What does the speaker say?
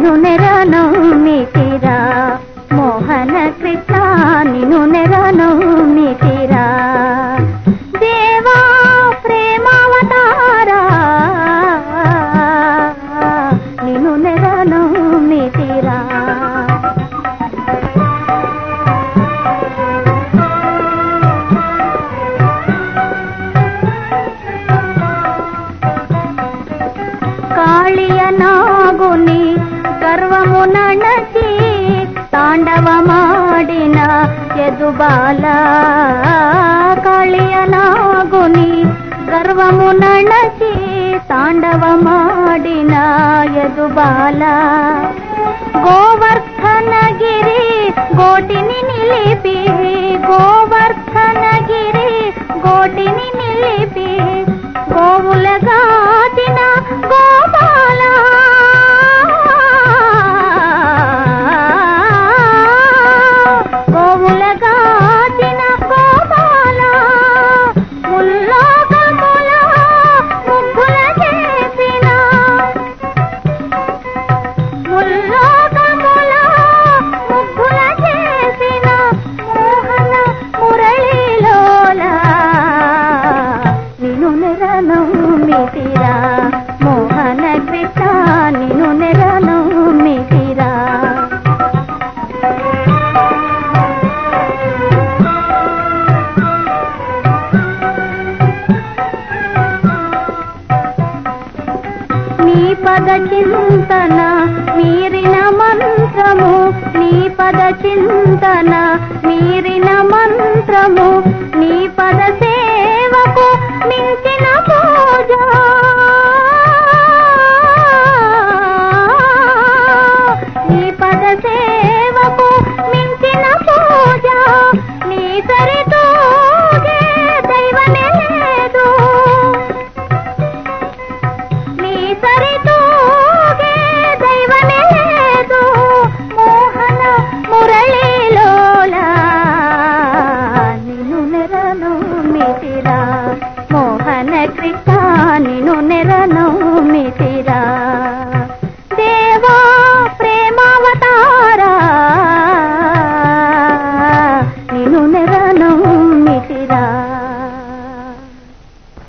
నిన్ను నెరను మితిరా మోహన కృష్ణ నిన్ను నెరను మితిరా దేవా ప్రేమావతారా నిన్ను నెరను మితిరా కాళియ నాగుని గర్వము నణచి తాండవమాడిన యదుబాల కాళియ నాగుని గర్వము నణచి తాండవమాడిన యదుబాల గోవర్ధనగిరి గోటిని నిలిపి గోవర్ధనగిరి గోటిని నిలిపి గోవుల గాచిన గోపాల గోవుల గాచిన గోపాల ముల్లోకముల ముగ్గుల చేసిన ముల్లోకముల ముగ్గుల చేసిన మోహన మురళిలోల నిన్ను నెరను మితిరా మోహన కృష్ణ నిన్ను నెరను మితిరా నీ పద చింతన మీరిన మంత్రము నీ పద చింతన మీరిన మంత్రము నీ పద సేవకు మించిన పూజ నీ పద సేవకు మించిన పూజ నీ సరితూగే దైవమే లేదు నీ సరితూగే దైవమే లేదు మోహన మురళిలోల నిన్ను నెరను మితిరా మోహన కృష్ణ నిన్ను నెరను